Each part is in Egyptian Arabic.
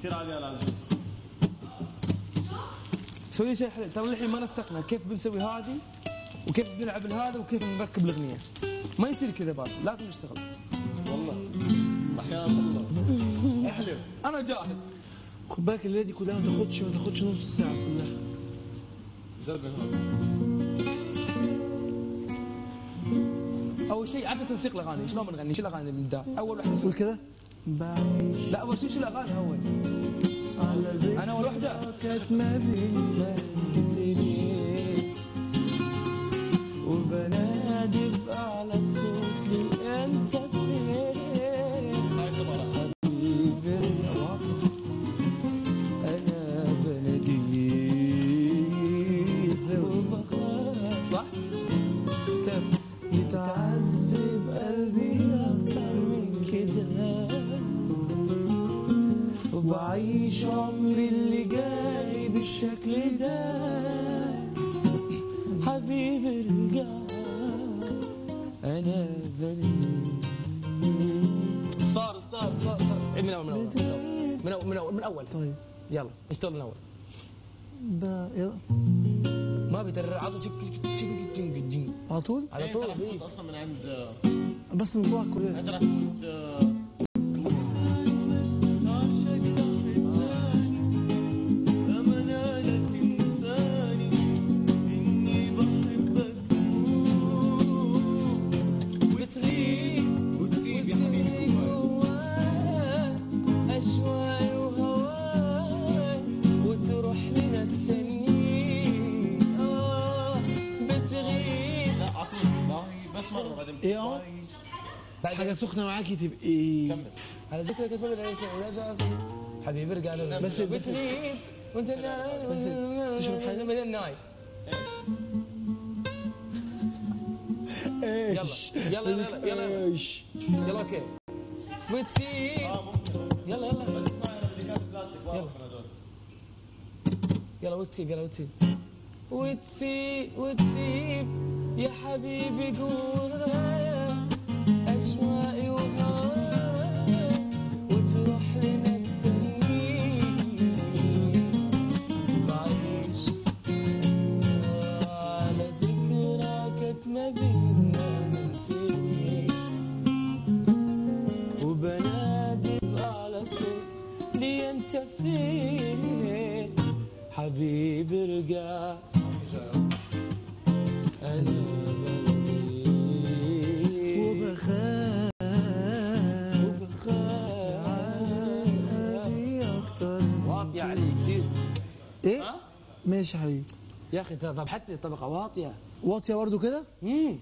تصير هذه لازم سوي شيء حلو ترى الحين ما نسقنا كيف بنسوي هذه وكيف بنلعب هذا وكيف نركب الاغنيه ما يصير كذا بس لازم نشتغل والله احيانا الله احلف انا جاهز خد بالك الليله دي كلها ما تاخدش ما تاخدش نص ساعه كلها زرق هذا اول شيء عدة تنسيق الاغاني شلون بنغني شو الاغاني اللي بنبدا اول واحده قول كده بعيش لا اول شيء شو الاغاني اول على ذكرى انا اول واحده كانت ما بيننا سنين وبنادي بأعلى صوت لي أنت فين حبيبي ارجع أنا بناديك وبخاف صح؟ كيف؟ يتعذب قلبي أكتر من كده وبعيش عمري اللي جاي بالشكل ده حبيبي ارجع أنا بناديك صار صار صار صار عيد من اول من اول من اول من اول من اول طيب يلا نشتغل من اول ده يلا ما بيترر عطوا شك شك شك شك شك على طول على انت طول راح إيه. تفوت اصلا من عند بس نطلع كلنا انت راح تفوت آه، بتغيب وتسيب يا حبيبي جواي. أشواي وهواي وتروح لناس تانيين آه بتغيب لا اعطوني باي بس مره بعدين إيه يا باي. حاجة سخنة معاكي تبقي كمل على ذكر كتب العيش حبيبي ارجع له بس- بس- بتغيب وانت نايم تشرب حاجة؟ بعدين نايم ايش يلا يلا يلا يلا ايش يلا اوكي بتسيب اه ممكن يلا يلا بس اسمع اللي كانت بلاستيك يلا. واضح من هذول يلا وتسيب يلا وتسيب وتسيب وتسيب يا حبيبي جوايا أشواقي وهوايا وتروح لناس تانيين بعيش على ذكرى كانت ما بينا من سنين وبنادي بأعلى صوت لي انت فين حبيبي ارجع انا بغيب وبخاف وبخاف قلبي اكتر واطية عليك زيد ايه ها؟ ماشي يا حبيبي يا اخي ذبحتني طبقة واطية واطية برضو كده امم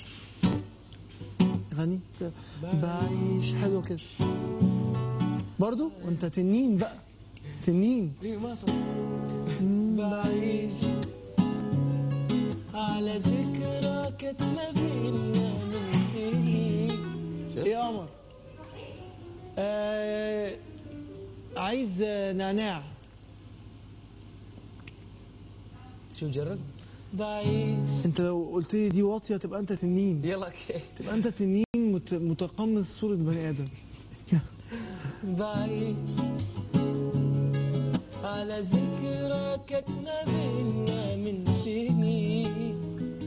غني كده. بعيش حلو كده برضو وانت تنين بقى تنين ايه ما صار بعيش على ذكرى كانت ما بينا من سنين ايه يا قمر آه عايز آه، نعناع شو جرب بعيش انت لو قلت لي دي واطيه تبقى انت تنين يلا اوكي تبقى انت تنين مت- متقمص صوره بني ادم بعيش على ذكرى كانت ما بينا من سنين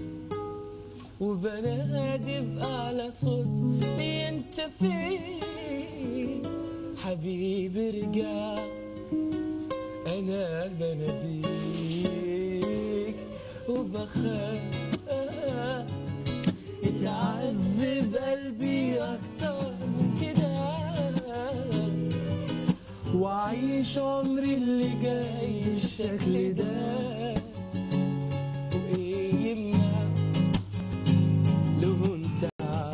وبنادي بأعلى صوت انت فين حبيبي ارجع انا بناديك وبخاف يتعذب قلبي اكتر من كده وعيش عمري اللي جاي بالشكل ده وايه يمنع لو انت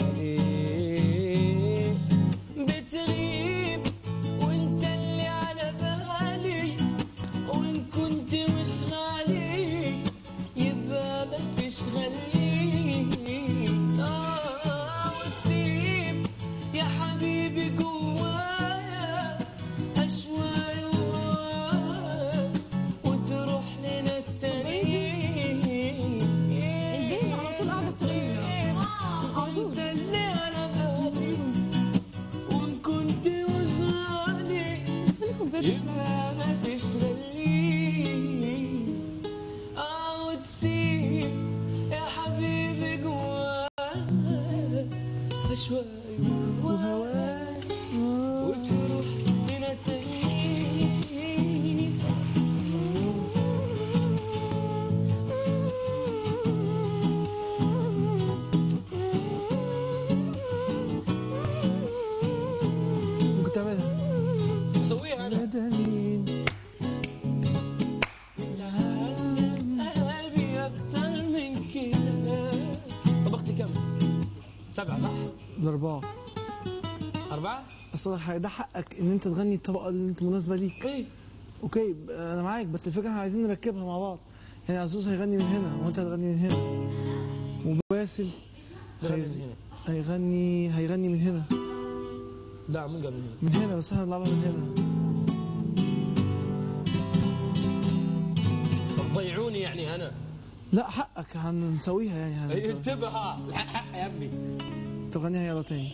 عليه بتغيب وانت اللي على بالي وان كنت مش غالي يبقى مفيش غالي اه وتسيب يا حبيبي جوايا اشواي وهوايا وتروح لناس يبقى ما تشغلني اه وتسيب يا حبيبي جواك أشواق وهواك وتروح لناس تانيين ممكن تعملها سويها انا مدنين تعلم قلبي اكتر من كده طبختي كم؟ سبعة صح؟ الأربعة أربعة؟ أصل ده حقك إن أنت تغني الطبقة اللي أنت مناسبة ليك إيه أوكي أنا معاك بس الفكرة إحنا عايزين نركبها مع بعض يعني عزوز هيغني من هنا وأنت هتغني من هنا وباسل هي- هيغني هيغني من هنا لا من قبل هنا من هنا بس احنا هنلعبها من هنا ضيعوني يعني أنا لا حقك هنسويها يعني إيه، هنسويها انتبه الحق يا ابني تغنيها يلا تاني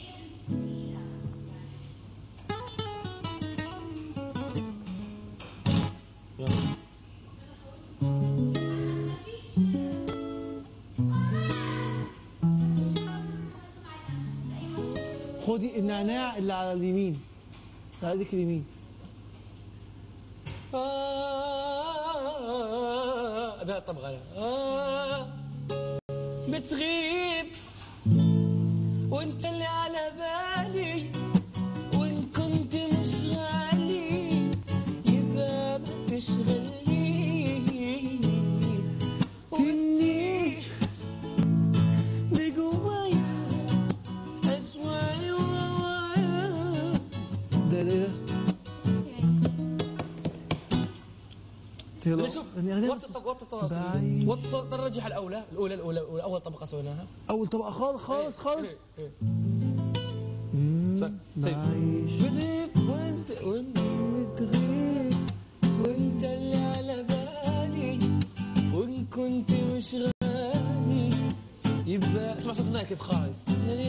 يلا خدي النعناع اللي على اليمين اللي على ايدك اليمين آه لا طبعا آه بتغيب وانت اللي على بالي وان كنت مش غالي يبقى ما تشغلني تني بجوايا أسواي وهوايا ده ده ده يلا اللي شوف غني- غني وطي بس- الطب- وطي الطبقة بعيد. وطي الترجح الأولى الأولى الأولى الأولى أول طبقة سويناها اول طبقه خالص خالص إيه، خالص إيه، إيه. مم، سيب. بعيش بديك وانت وانت بتغيب وانت اللي على بالي وان كنت مش غالي يبقى اسمع صوتنا كيف خايس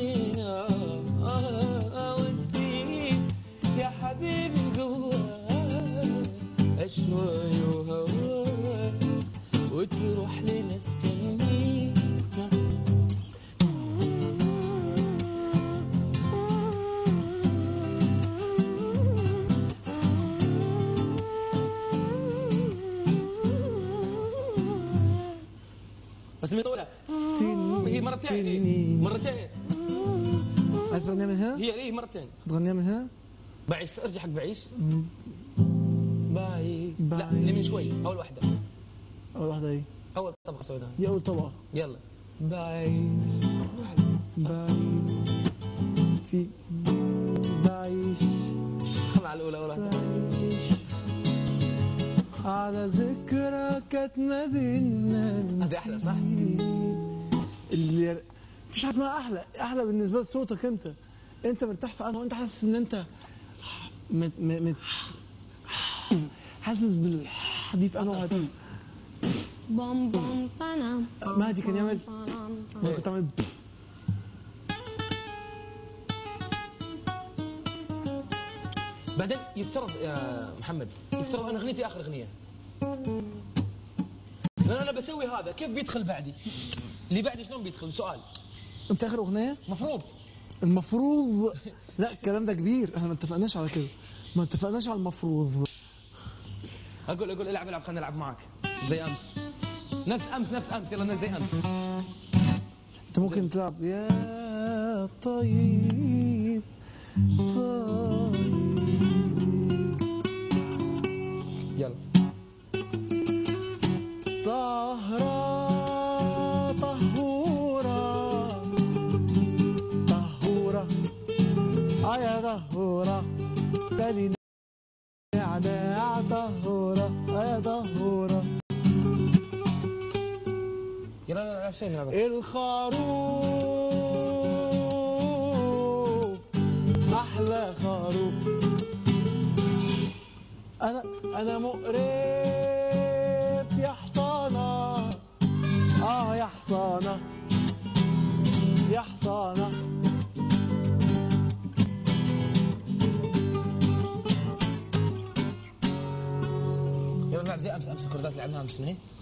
ونسيت يا حبيبي جواك اشواي وهواك وتروح لناس تانيين بس من طولها هي مرتين هي مرتين عايز تغنيها من هنا؟ هي هي مرتين تغنيها من هنا؟ بعيش ارجع حق بعيش مم. بعيش لا بعيش. اللي من شوي اول واحده اول واحده ايه؟ اول طبقه سويناها دي اول طبقه يلا بعيش بعيد في بعيش مع الاولى اول واحده بعيش على ذكرى كانت ما بينا هذه أحلى، صح؟ اللي مفيش حاجه اسمها احلى احلى بالنسبه لصوتك انت انت مرتاح في انه انت حاسس ان انت مت... م- مت... حاسس بالدي في انه هت... بوم بوم بانام مهدي كان يعمل ممكن تعمل بعدين يفترض يا محمد يفترض انا اغنيتي اخر اغنيه لان انا بسوي هذا كيف بيدخل بعدي اللي بعدي شلون بيدخل سؤال انت اخر اغنيه مفروض المفروض لا الكلام ده كبير احنا ما اتفقناش على كده ما اتفقناش على المفروض اقول اقول العب العب خلينا نلعب معك زي امس نفس امس نفس امس يلا زي امس انت ممكن تلعب يا طيب طيب يلا طهرة طهورة طهورة آه يا طهورة تالي نعناع طهورة آه يا طهورة يلا نلعب شيء نلعب الخروف احلى خروف انا انا مقرف يا حصانه اه يا حصانه يا حصانه اسمها ايه؟